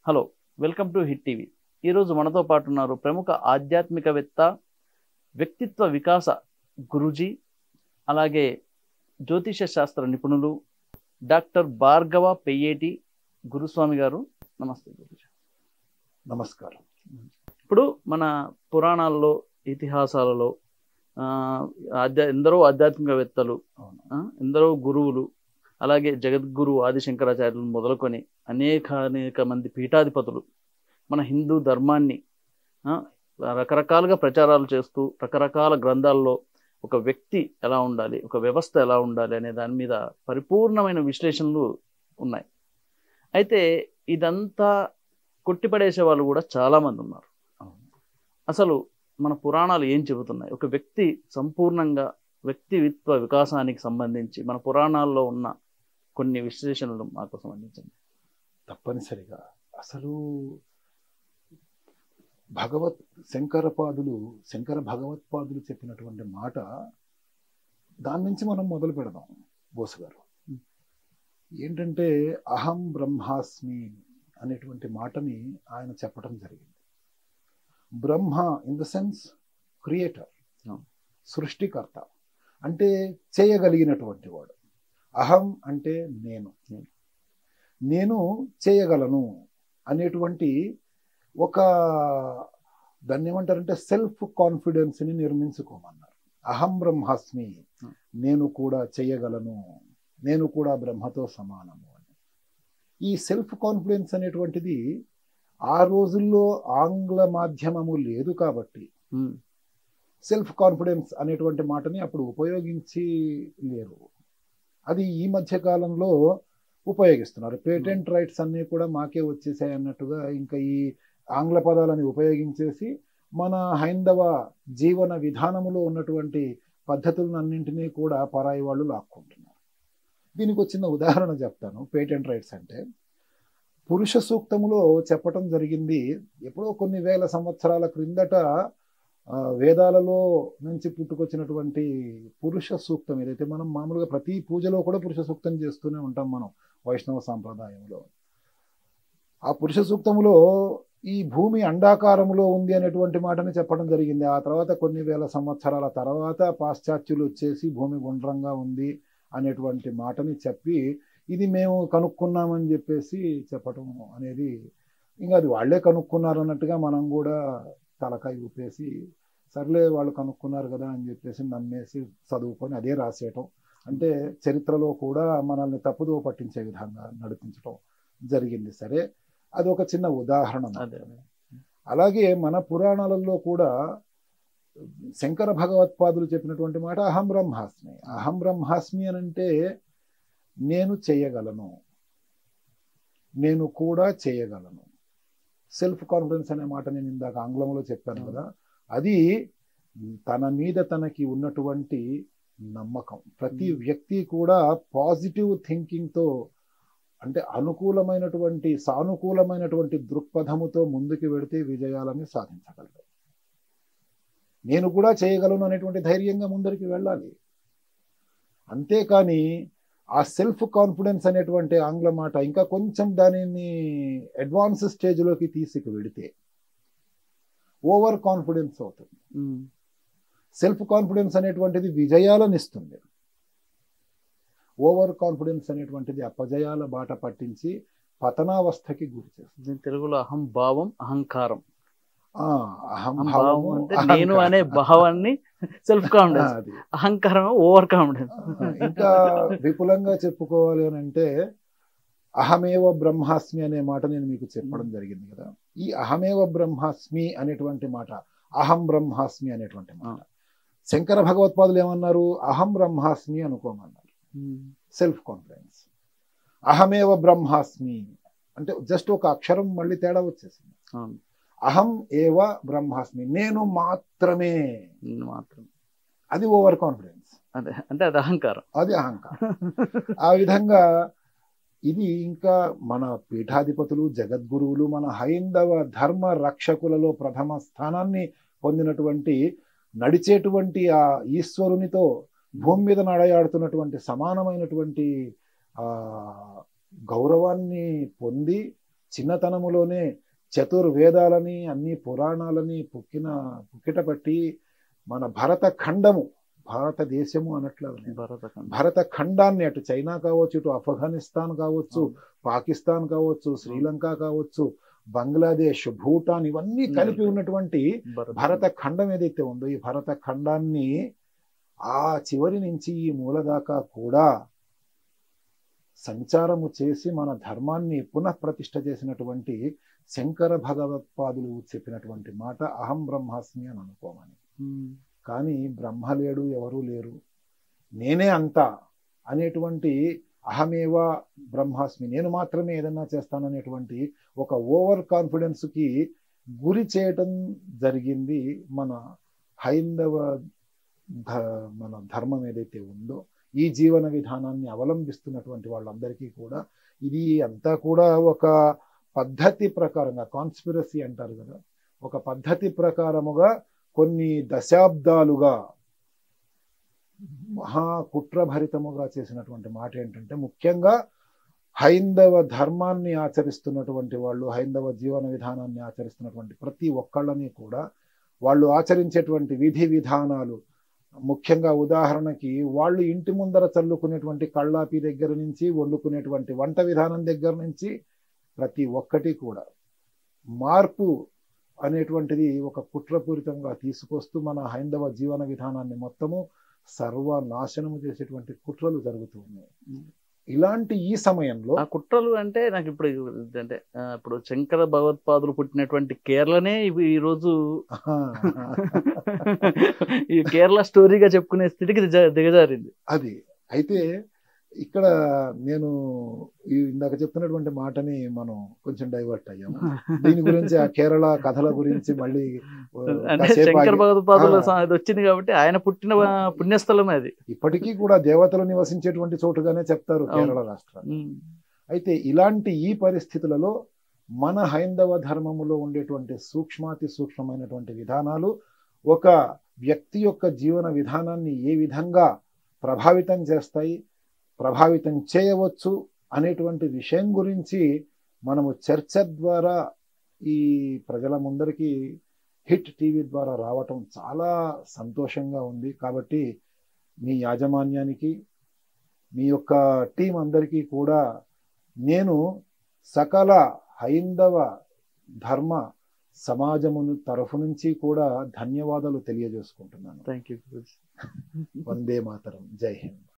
Hello welcome to hit TV ఈరోజు మనతో పాటు ఉన్నారు ప్రముఖ ఆధ్యాత్మికవేత్త వ్యక్తిత్వ వికాస గురుజీ అలాగే జ్యోతిష శాస్త్ర నిపుణులు డాక్టర్ భార్గవ పెయ్యేటి గురుస్వామి గారు నమస్తే గురుజీ నమస్కారం ఇప్పుడు మన పురాణాల్లో ఇతిహాసాలలో ఆ, ఆధ్యా ఎందరో ఆధ్యాత్మికవేత్తలు అవును. ఆ, ఎందరో గురువులు అలాగే జగద్గురు ఆదిశంకరాచార్యులు మొదలుకొని అనేక అనేక మంది పీఠాధిపతులు మన హిందూ ధర్మాన్ని ఆ, రకరకాలుగా ప్రచారాలు చేస్తూ రకరకాల గ్రంథాల్లో ఒక వ్యక్తి ఎలా ఉండాలి ఒక వ్యవస్థ ఎలా ఉండాలి అనే దాని మీద పరిపూర్ణమైన విశ్లేషణలు ఉన్నాయి అయితే ఇదంతా కొట్టిపడేసే వాళ్ళు కూడా చాలామంది ఉన్నారు అవును. అసలు మన పురాణాలు ఏం చెబుతున్నాయి ఒక వ్యక్తి సంపూర్ణంగా వ్యక్తిత్వ వికాసానికి సంబంధించి మన పురాణాల్లో ఉన్న కొన్ని విశ్లేషణలు మాకు సంబంధించింది తప్పనిసరిగా అసలు భగవత్ శంకరపాదులు శంకర భగవత్పాదులు చెప్పినటువంటి మాట దాని నుంచి మనం మొదలు పెడదాం బోసు గారు ఏంటంటే అహం బ్రహ్మాస్మి అనేటువంటి మాటని ఆయన చెప్పడం జరిగింది Brahma in the sense creator అవును. సృష్టికర్త అంటే చేయగలిగినటువంటి వాడు అహం అంటే నేను నేను చేయగలను అనేటువంటి ఒక దాన్ని ఏమంటారంటే సెల్ఫ్ కాన్ఫిడెన్స్ని నిర్మించుకోమన్నారు అహం బ్రహ్మాస్మి నేను కూడా చేయగలను నేను కూడా బ్రహ్మతో సమానము అని ఈ సెల్ఫ్ కాన్ఫిడెన్స్ అనేటువంటిది ఆ రోజుల్లో ఆంగ్ల మాధ్యమము లేదు కాబట్టి ఉమ్, సెల్ఫ్ కాన్ఫిడెన్స్ అనేటువంటి మాటని అప్పుడు ఉపయోగించి లేరు అది ఈ మధ్య కాలంలో ఉపయోగిస్తున్నారు పేటెంట్ రైట్స్ అన్నీ కూడా మాకే వచ్చేసాయి అన్నట్టుగా ఇంకా ఈ ఆంగ్ల పదాలని ఉపయోగించేసి మన హైందవ జీవన విధానములో ఉన్నటువంటి పద్ధతులను అన్నింటినీ కూడా పరాయి వాళ్ళు లాక్కుంటున్నారు దీనికి ఒక చిన్న ఉదాహరణ చెప్తాను పేటెంట్ రైట్స్ అంటే పురుష సూక్తములో చెప్పటం జరిగింది ఎప్పుడో కొన్ని వేల సంవత్సరాల క్రిందట ఆ, వేదాలలో నుంచి పుట్టుకొచ్చినటువంటి పురుష సూక్తం ఏదైతే మనం మామూలుగా ప్రతి పూజలో కూడా పురుష సూక్తం చేస్తూనే ఉంటాం మనం వైష్ణవ సాంప్రదాయంలో ఆ పురుష సూక్తములో ఈ భూమి అండాకారములో ఉంది అనేటువంటి మాటని చెప్పడం జరిగింది ఆ తర్వాత కొన్ని వేల సంవత్సరాల తర్వాత పాశ్చాత్యులు వచ్చేసి భూమి గుండ్రంగా ఉంది అనేటువంటి మాటని చెప్పి ఇది మేము కనుక్కున్నామని చెప్పేసి చెప్పటం అనేది ఇంకా అది వాళ్ళే కనుక్కున్నారు అన్నట్టుగా మనం కూడా తలకాయ ఊపేసి సర్లే వాళ్ళు కనుక్కున్నారు కదా అని చెప్పేసి నమ్మేసి చదువుకొని అదే రాసేయటం అంటే చరిత్రలో కూడా మనల్ని తప్పుదో పట్టించే విధంగా నడిపించటం జరిగింది సరే అది ఒక చిన్న ఉదాహరణ అదే మాత్రమే. అలాగే మన పురాణాలలో కూడా శంకర భగవత్పాదులు చెప్పినటువంటి మాట అహం బ్రహ్మాస్మి అహం బ్రహ్మాస్మి అని అంటే నేను చేయగలను నేను కూడా చేయగలను సెల్ఫ్ కాన్ఫిడెన్స్ అనే మాట నేను ఇందాక ఆంగ్లంలో చెప్పాను కదా అది తన మీద తనకి ఉన్నటువంటి నమ్మకం ప్రతి Hmm. వ్యక్తి కూడా పాజిటివ్ థింకింగ్తో అంటే అనుకూలమైనటువంటి సానుకూలమైనటువంటి దృక్పథముతో ముందుకు వెడితే విజయాలని సాధించగలరు నేను కూడా చేయగలను అనేటువంటి ధైర్యంగా ముందరికి వెళ్ళాలి అంతేకాని ఆ సెల్ఫ్ కాన్ఫిడెన్స్ అనేటువంటి ఆంగ్ల మాట ఇంకా కొంచెం దానిని అడ్వాన్స్ స్టేజ్లోకి తీసుకు వెడితే ఓవర్ కాన్ఫిడెన్స్ అవుతుంది ఉమ్, సెల్ఫ్ కాన్ఫిడెన్స్ అనేటువంటిది విజయాలను ఇస్తుంది ఓవర్ కాన్ఫిడెన్స్ అనేటువంటిది అపజయాల బాట పట్టించి పతనావస్థకి గురి చేస్తుంది దీని తెలుగులో అహం భావం అహంకారం ఆ, అహం అహం భావం భావము, అంటే అహంకారం. నేను అనే భావాన్ని సెల్ఫ్ ఆ, కాన్ఫిడెన్స్ అది. అహంకారం ఓవర్ కాన్ఫిడెన్స్ ఇంకా విపులంగా చెప్పుకోవాలి అని అంటే అహమేవ బ్రహ్మాస్మి అనే మాట నేను మీకు చెప్పడం జరిగింది కదా ఈ అహమేవ బ్రహ్మాస్మి అనేటువంటి మాట అహం బ్రహ్మాస్మి అనేటువంటి మాట శంకర భగవత్పాదులు ఏమన్నారు అహం బ్రహ్మాస్మి అనుకోమన్నారు సెల్ఫ్ కాన్ఫిడెన్స్ అహమేవ బ్రహ్మాస్మి అంటే జస్ట్ ఒక అక్షరం మళ్ళీ తేడా వచ్చేసింది అవును అహం ఏవ బ్రహ్మాస్మి నేను మాత్రమే నేను మాత్రం అది ఓవర్ కాన్ఫిడెన్స్ అదే అంటే అది అహంకారం అది అహంకారం ఆ విధంగా ఇది ఇంకా మన పీఠాధిపతులు జగద్గురువులు మన హైందవ ధర్మ రక్షకులలో ప్రథమ స్థానాన్ని పొందినటువంటి నడిచేటువంటి ఆ ఈశ్వరునితో భూమి మీద నడయాడుతున్నటువంటి సమానమైనటువంటి ఆ గౌరవాన్ని పొంది చిన్నతనములోనే చతుర్వేదాలని అన్ని పురాణాలని పుక్కిన పుక్కిట పట్టి మన భరత ఖండము భారతదేశము అనట్లేదు నేను. భరతఖండం భారత ఖండాన్ని అటు చైనా కావచ్చు ఇటు ఆఫ్ఘనిస్తాన్ కావచ్చు పాకిస్తాన్ కావచ్చు శ్రీలంక కావచ్చు బంగ్లాదేశ్ భూటాన్ ఇవన్నీ కలిపి ఉన్నటువంటి భరత భరత ఖండం ఏదైతే ఉందో ఈ భరత ఖండాన్ని ఆ చివరి నుంచి ఈ మూల దాకా కూడా సంచారము చేసి మన ధర్మాన్ని పునః ప్రతిష్ఠ చేసినటువంటి శంకర భగవత్పాదులు చెప్పినటువంటి మాట అహం బ్రహ్మాస్మి అని అనుకోమని ఉమ్. కానీ బ్రహ్మ లేడు ఎవరూ లేరు నేనే అంతా అనేటువంటి అహమేవ బ్రహ్మాస్మి నేను మాత్రమే ఏదన్నా చేస్తాననేటువంటి ఒక ఓవర్ కాన్ఫిడెన్స్కి గురి చేయటం జరిగింది మన హైందవ ధ- మన ధర్మం ఏదైతే ఉందో ఈ జీవన విధానాన్ని అవలంబిస్తున్నటువంటి వాళ్ళందరికీ కూడా ఇది అంతా కూడా ఒక పద్ధతి ప్రకారంగా కాన్స్పిరసీ అంటారు కదా ఒక పద్ధతి ప్రకారముగా కొన్ని దశాబ్దాలుగా మహా కుట్రభరితముగా చేసినటువంటి మాట ఏంటంటే ముఖ్యంగా హైందవ ధర్మాన్ని ఆచరిస్తున్నటువంటి వాళ్ళు హైందవ జీవన విధానాన్ని ఆచరిస్తున్నటువంటి ప్రతి ఒక్కళ్ళని కూడా వాళ్ళు ఆచరించేటువంటి విధి విధానాలు ముఖ్యంగా ఉదాహరణకి వాళ్ళు ఇంటి ముందర చల్లుకునేటువంటి కళ్ళాపి దగ్గర నుంచి వండుకునేటువంటి వంట విధానం దగ్గర నుంచి ప్రతి ఒక్కటి కూడా మార్పు అనేటువంటిది ఒక కుట్రపూరితంగా తీసుకొస్తూ మన హైందవ జీవన విధానాన్ని మొత్తము సర్వనాశనము చేసేటువంటి కుట్రలు జరుగుతూ ఉన్నాయి ఇలాంటి ఈ సమయంలో ఆ కుట్రలు అంటే నాకు ఇప్పుడు అంటే ఆ, ఇప్పుడు శంకర భగవత్పాదులు పుట్టినటువంటి కేరళనే ఇవి ఈ రోజు ఈ కేరళ స్టోరీగా చెప్పుకునే స్థితికి దిగ- దిగజారింది అది అయితే ఇక్కడ నేను ఈ ఇందాక చెప్తున్నటువంటి మాటని మనం కొంచెం డైవర్ట్ అయ్యాము దీని గురించి ఆ కేరళ కథల గురించి మళ్ళీ ఆ, అంటే కాసేపు శంకర ఆగి- భగవత్పాదుల ఆ. స- ఇది వచ్చింది కాబట్టి ఆయన పుట్టిన ఆ, పుణ్యస్థలమే అది ఇప్పటికీ కూడా దేవతలు నివసించేటువంటి చోటుగానే చెప్తారు అవును. కేరళ రాష్ట్రాలు ఉమ్. అయితే ఇలాంటి ఈ పరిస్థితులలో మన హైందవ ధర్మములో ఉండేటువంటి సూక్ష్మాతి సూక్ష్మమైనటువంటి విధానాలు ఒక వ్యక్తి యొక్క జీవన విధానాన్ని ఏ విధంగా ప్రభావితం చేస్తాయి ప్రభావితం చేయవచ్చు అనేటువంటి విషయం గురించి మనము చర్చ ద్వారా ఈ ప్రజల ముందరికి హిట్ టీవీ ద్వారా రావటం చాలా సంతోషంగా ఉంది కాబట్టి మీ యాజమాన్యానికి మీ యొక్క టీం అందరికీ కూడా నేను సకల హైందవ ధర్మ సమాజమును తరఫు నుంచి కూడా ధన్యవాదాలు తెలియజేసుకుంటున్నాను థ్యాంక్ యూ వందే మాతరం జై హింద్